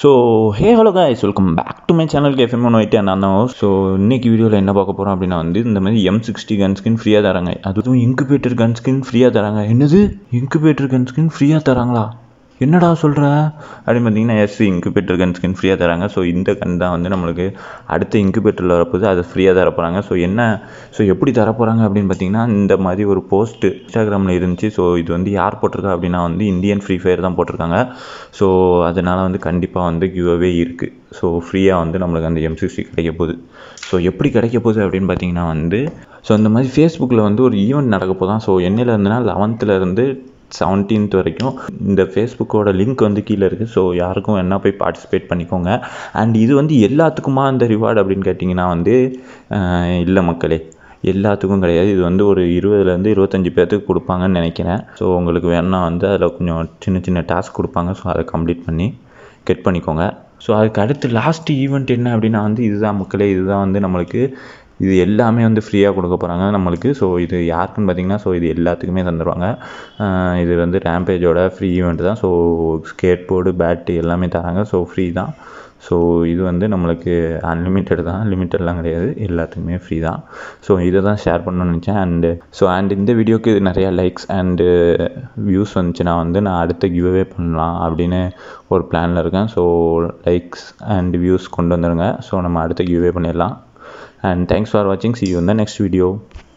so hey hello guys welcome back to my channel cafe one white நான் so இன்னைக்கு வீடியோவில் என்ன பார்க்க போகிறோம் அப்படின்னா வந்து இந்த மாதிரி எம் சிக்ஸ்டி கன் ஸ்கின் ஃப்ரீயாக தராங்க அதுவும் இன்குபேட்டர் கன் ஸ்கின் ஃப்ரீயாக தராங்க என்னது இன்குபேட்டர் கன் ஸ்கின் ஃப்ரீயாக தராங்களா என்னடா சொல்கிற அப்படின்னு பார்த்தீங்கன்னா எஸ் இன்குபேட்டர் கன் ஸ்கின் ஃப்ரீயாக தராங்க ஸோ இந்த கன் தான் வந்து நம்மளுக்கு அடுத்த இன்குபேட்டரில் வரப்போகுது அதை ஃப்ரீயாக தர போகிறாங்க ஸோ என்ன ஸோ எப்படி தர போகிறாங்க அப்படின்னு பார்த்தீங்கன்னா இந்த மாதிரி ஒரு போஸ்ட்டு இன்ஸ்டாகிராமில் இருந்துச்சு ஸோ இது வந்து யார் போட்டிருக்கா அப்படின்னா வந்து இந்தியன் ஃப்ரீ ஃபயர் தான் போட்டிருக்காங்க ஸோ அதனால் வந்து கண்டிப்பாக வந்து கிவ்அவே இருக்குது ஸோ ஃப்ரீயாக வந்து நம்மளுக்கு அந்த எம்சிசி கிடைக்க போகுது ஸோ எப்படி கிடைக்க போகுது அப்படின்னு பார்த்தீங்கன்னா வந்து ஸோ இந்த மாதிரி ஃபேஸ்புக்கில் வந்து ஒரு ஈவெண்ட் நடக்க போதான் ஸோ என்னையில் இருந்துன்னா லெவன்த்தில் இருந்து செவன்டீன்த் வரைக்கும் இந்த ஃபேஸ்புக்கோட லிங்க் வந்து கீழே இருக்குது ஸோ யாருக்கும் என்ன போய் பார்ட்டிசிபேட் பண்ணிக்கோங்க அண்ட் இது வந்து எல்லாத்துக்குமா அந்த ரிவார்டு அப்படின்னு கேட்டிங்கன்னா வந்து அஹ், இல்லை மக்களே எல்லாத்துக்கும் கிடையாது இது வந்து ஒரு இருபதுலேருந்து இருபத்தஞ்சி பேர்த்துக்கு கொடுப்பாங்கன்னு நினைக்கிறேன் ஸோ உங்களுக்கு வேணா வந்து அதில் கொஞ்சம் சின்ன சின்ன டாஸ்க் கொடுப்பாங்க ஸோ அதை கம்ப்ளீட் பண்ணி கெட் பண்ணிக்கோங்க ஸோ அதுக்கு அடுத்து லாஸ்ட் ஈவெண்ட் என்ன அப்படின்னா வந்து இதுதான் மக்களே இதுதான் வந்து நம்மளுக்கு இது எல்லாமே வந்து ஃப்ரீயாக கொடுக்க போகிறாங்க நம்மளுக்கு ஸோ இது யாருக்குன்னு பார்த்தீங்கன்னா ஸோ இது எல்லாத்துக்குமே தந்துடுவாங்க ஆஹ் இது வந்து ரேம்பேஜோட ஃப்ரீ ஈவெண்ட் தான் ஸோ ஸ்கேட் போர்டு பேட்டு எல்லாமே தராங்க ஸோ ஃப்ரீ தான் ஸோ இது வந்து நம்மளுக்கு அன்லிமிட்டெட் தான் லிமிட்டட்லாம் கிடையாது எல்லாத்துக்குமே ஃப்ரீ தான் ஸோ இதை தான் ஷேர் பண்ணணும்னு நினச்சேன் அண்டு ஸோ அண்ட் இந்த வீடியோக்கு நிறையா லைக்ஸ் அண்டு வியூஸ் வந்துச்சுன்னா வந்து நான் அடுத்த கிவ்அவே பண்ணலாம் அப்படின்னு ஒரு பிளானில் இருக்கேன் ஸோ லைக்ஸ் அண்ட் வியூஸ் கொண்டு வந்துடுங்க ஸோ நம்ம அடுத்த கிவ்அவே பண்ணிடலாம் அண்ட் தேங்க்ஸ் ஃபார் வாட்சிங் சி யூ இந்த நெக்ஸ்ட் வீடியோ